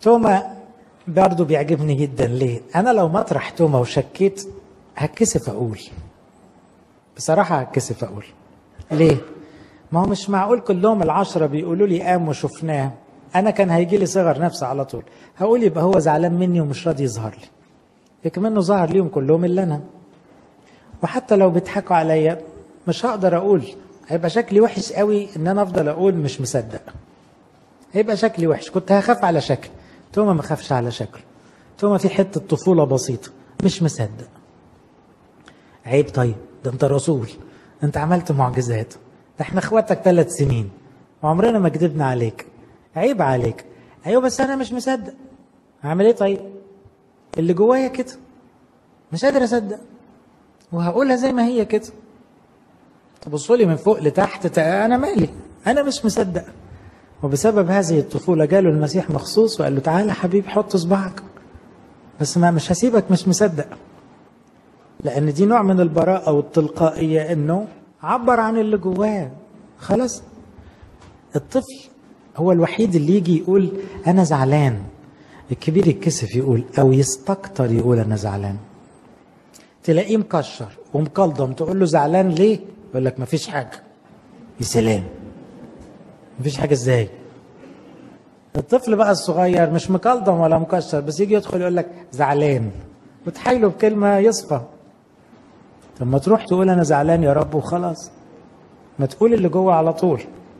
توما برضه بيعجبني جدا ليه انا لو مطرح توما وشكيت هتكسف اقول بصراحه هتكسف اقول ليه ما هو مش معقول كلهم العشرة بيقولوا لي قام وشفناه أنا كان هيجي لي صغر نفسي على طول هقول يبقى هو زعلان مني ومش راضي يظهر لي يكمنه ظهر ليهم كلهم إلا أنا وحتى لو بيضحكوا عليا مش هقدر أقول هيبقى شكلي وحش قوي إن أنا أفضل أقول مش مصدق هيبقى شكلي وحش كنت هخاف على شكل توما ما خافش على شكله توما في حتة طفولة بسيطة مش مصدق عيب طيب ده انت رسول انت عملت معجزات ده احنا اخواتك ثلاث سنين وعمرنا ما كذبنا عليك عيب عليك ايوه بس انا مش مصدق هعمل ايه طيب اللي جوايا كده مش قادر اصدق وهقولها زي ما هي كده تبصوا لي من فوق لتحت انا مالي انا مش مصدق وبسبب هذه الطفولة جاله المسيح مخصوص وقال له تعالى حبيبي حط صباعك بس ما مش هسيبك مش مصدق لأن دي نوع من البراءة والتلقائية إنه عبر عن اللي جواه خلاص الطفل هو الوحيد اللي يجي يقول أنا زعلان الكبير يتكسف يقول أو يستكتر يقول أنا زعلان تلاقيه مكشر ومكلضم تقول له زعلان ليه؟ يقول لك مفيش حاجة يا سلام مفيش حاجة ازاي؟ الطفل بقى الصغير مش مكلضم ولا مكشر بس يجي يدخل يقول لك زعلان وتحايله بكلمة يصفى طب ما تروح تقول انا زعلان يا رب وخلاص ما تقول اللي جوه على طول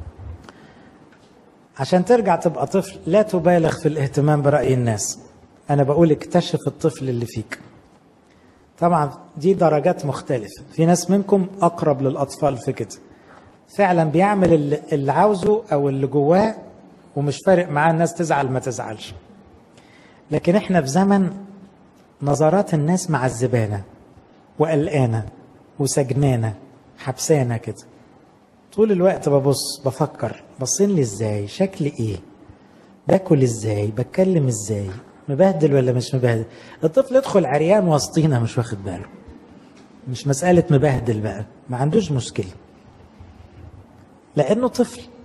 عشان ترجع تبقى طفل لا تبالغ في الاهتمام برأي الناس انا بقول اكتشف الطفل اللي فيك طبعا دي درجات مختلفة في ناس منكم اقرب للاطفال في كده فعلا بيعمل اللي عاوزه او اللي جواه ومش فارق معاه الناس تزعل ما تزعلش لكن احنا في زمن نظرات الناس معذبانا وقلقانه وسجنانه حبسانه كده طول الوقت ببص بفكر باصين لي ازاي شكلي ايه باكل ازاي بتكلم ازاي مبهدل ولا مش مبهدل الطفل يدخل عريان وسطينا مش واخد باله مش مسألة مبهدل بقى ما عندوش مشكلة لأنه طفل